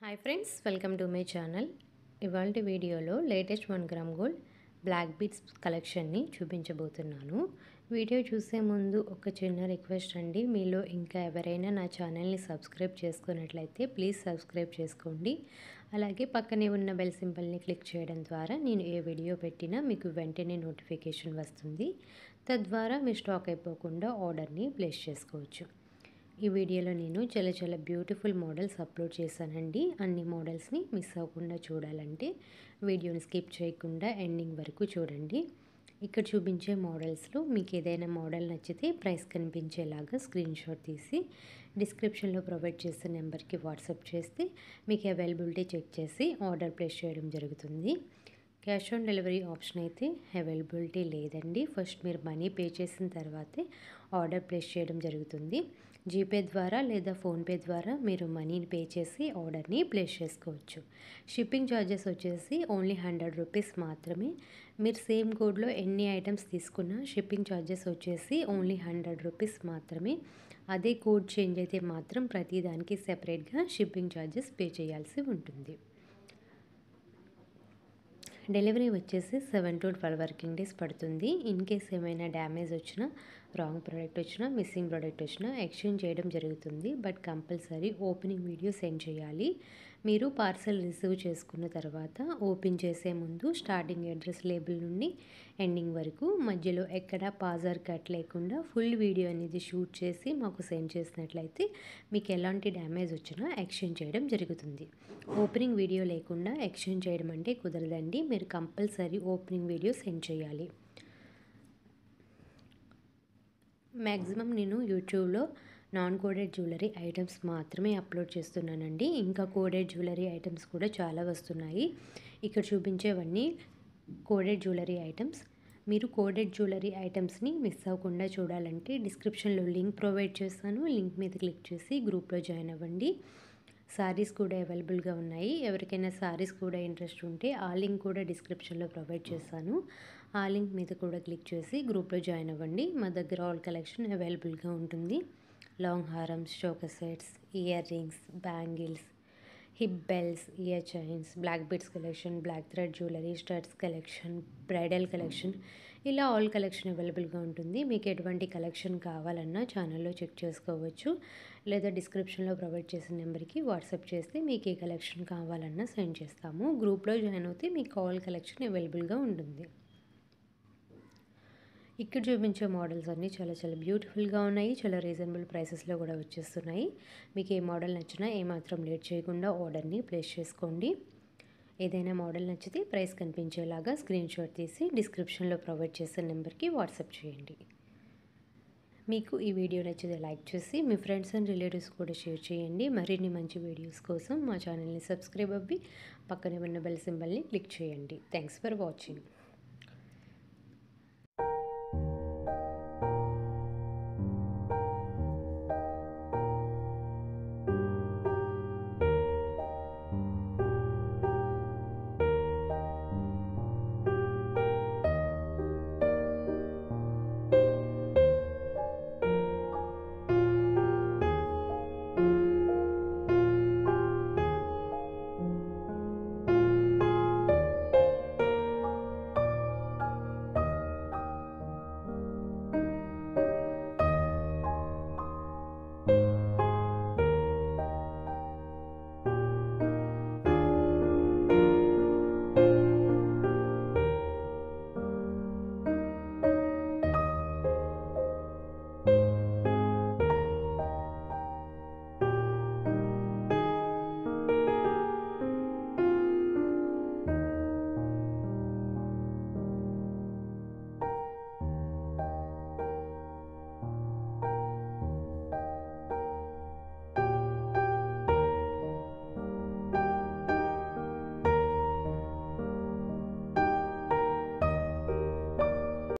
hi friends welcome to my channel ఇవాళ వీడియోలో latest one gram gold black beats కలెక్షన్ని చూపించబోతున్నాను వీడియో చూసే ముందు ఒక చిన్న రిక్వెస్ట్ అండి మీలో ఇంకా ఎవరైనా నా ఛానల్ని సబ్స్క్రైబ్ చేసుకున్నట్లయితే ప్లీజ్ సబ్స్క్రైబ్ చేసుకోండి అలాగే పక్కనే ఉన్న బెల్ సింబల్ని క్లిక్ చేయడం ద్వారా నేను ఏ వీడియో పెట్టినా మీకు వెంటనే నోటిఫికేషన్ వస్తుంది తద్వారా మీ స్టాక్ అయిపోకుండా ఆర్డర్ని ప్లేస్ చేసుకోవచ్చు ఈ వీడియోలో నేను చాలా చాలా బ్యూటిఫుల్ మోడల్స్ అప్లోడ్ చేశానండి అన్ని మోడల్స్ని మిస్ అవ్వకుండా చూడాలంటే వీడియోని స్కిప్ చేయకుండా ఎండింగ్ వరకు చూడండి ఇక్కడ చూపించే మోడల్స్లో మీకు ఏదైనా మోడల్ నచ్చితే ప్రైస్ కనిపించేలాగా స్క్రీన్ షాట్ తీసి డిస్క్రిప్షన్లో ప్రొవైడ్ చేసే నెంబర్కి వాట్సాప్ చేస్తే మీకు అవైలబిలిటీ చెక్ చేసి ఆర్డర్ ప్లేస్ చేయడం జరుగుతుంది క్యాష్ ఆన్ డెలివరీ ఆప్షన్ అయితే అవైలబిలిటీ లేదండి ఫస్ట్ మీరు మనీ పే చేసిన తర్వాతే ఆర్డర్ ప్లేస్ చేయడం జరుగుతుంది జీపే ద్వారా లేదా ఫోన్పే ద్వారా మీరు మనీని పే చేసి ఆర్డర్ని ప్లేస్ చేసుకోవచ్చు షిప్పింగ్ ఛార్జెస్ వచ్చేసి ఓన్లీ హండ్రెడ్ రూపీస్ మాత్రమే మీరు సేమ్ కోడ్లో ఎన్ని ఐటమ్స్ తీసుకున్నా షిప్పింగ్ ఛార్జెస్ వచ్చేసి ఓన్లీ హండ్రెడ్ రూపీస్ మాత్రమే అదే కోడ్ చేంజ్ అయితే మాత్రం ప్రతిదానికి సెపరేట్గా షిప్పింగ్ ఛార్జెస్ పే చేయాల్సి ఉంటుంది డెలివరీ వచ్చేసి seven to twelve working days పడుతుంది ఇన్ కేస్ ఏమైనా డ్యామేజ్ వచ్చినా రాంగ్ ప్రోడక్ట్ వచ్చినా మిస్సింగ్ ప్రోడక్ట్ వచ్చినా ఎక్స్చేంజ్ చేయడం జరుగుతుంది but compulsory opening video send చేయాలి మీరు పార్సల్ రిసీవ్ చేసుకున్న తర్వాత ఓపెన్ చేసే ముందు స్టార్టింగ్ అడ్రస్ లేబుల్ నుండి ఎండింగ్ వరకు మధ్యలో ఎక్కడ పాజర్ కట్ లేకుండా ఫుల్ వీడియో అనేది షూట్ చేసి మాకు సెండ్ చేసినట్లయితే మీకు ఎలాంటి డ్యామేజ్ వచ్చినా ఎక్స్చేంజ్ చేయడం జరుగుతుంది ఓపెనింగ్ వీడియో లేకుండా ఎక్స్చేంజ్ చేయడం అంటే కుదరదండి మీరు కంపల్సరీ ఓపెనింగ్ వీడియో సెండ్ చేయాలి మ్యాక్సిమం నేను యూట్యూబ్లో నాన్ కోడెడ్ జ్యువెలరీ ఐటమ్స్ మాత్రమే అప్లోడ్ చేస్తున్నానండి ఇంకా కోడెడ్ జ్యువెలరీ ఐటమ్స్ కూడా చాలా వస్తున్నాయి ఇక్కడ చూపించేవన్నీ కోడెడ్ జ్యువెలరీ ఐటమ్స్ మీరు కోడెడ్ జ్యువెలరీ ఐటమ్స్ని మిస్ అవ్వకుండా చూడాలంటే డిస్క్రిప్షన్లో లింక్ ప్రొవైడ్ చేస్తాను లింక్ మీద క్లిక్ చేసి గ్రూప్లో జాయిన్ అవ్వండి సారీస్ కూడా అవైలబుల్గా ఉన్నాయి ఎవరికైనా సారీస్ కూడా ఇంట్రెస్ట్ ఉంటే ఆ లింక్ కూడా డిస్క్రిప్షన్లో ప్రొవైడ్ చేస్తాను ఆ లింక్ మీద కూడా క్లిక్ చేసి గ్రూప్లో జాయిన్ అవ్వండి మా దగ్గర ఆల్ కలెక్షన్ అవైలబుల్గా ఉంటుంది లాంగ్ హారమ్స్ choker sets ear rings bangles hip belts ear chains black beads collection black thread jewellery studs collection bridal collection ఇలా ఆల్ కలెక్షన్ అవైలబుల్గా ఉంటుంది మీకు ఎటువంటి కలెక్షన్ కావాలన్నా ఛానల్లో చెక్ చేసుకోవచ్చు లేదా డిస్క్రిప్షన్లో ప్రొవైడ్ చేసిన నెంబర్కి వాట్సాప్ చేస్తే మీకు ఏ కలెక్షన్ కావాలన్నా సెండ్ చేస్తాము గ్రూప్లో జాయిన్ అవుతే మీకు ఆల్ కలెక్షన్ అవైలబుల్గా ఉంటుంది ఇక్కడ చూపించే మోడల్స్ అన్నీ చాలా చాలా బ్యూటిఫుల్గా ఉన్నాయి చాలా రీజనబుల్ ప్రైసెస్లో కూడా వచ్చేస్తున్నాయి మీకు ఏ మోడల్ నచ్చినా ఏమాత్రం లేట్ చేయకుండా ఆర్డర్ని ప్లేస్ చేసుకోండి ఏదైనా మోడల్ నచ్చితే ప్రైస్ కనిపించేలాగా స్క్రీన్ షాట్ తీసి డిస్క్రిప్షన్లో ప్రొవైడ్ చేసే నెంబర్కి వాట్సాప్ చేయండి మీకు ఈ వీడియో నచ్చితే లైక్ చేసి మీ ఫ్రెండ్స్ అండ్ రిలేటివ్స్ కూడా షేర్ చేయండి మరిన్ని మంచి వీడియోస్ కోసం మా ఛానల్ని సబ్స్క్రైబ్ అవ్వి పక్కనే ఉన్న బెల్ సింబల్ని క్లిక్ చేయండి థ్యాంక్స్ ఫర్ వాచింగ్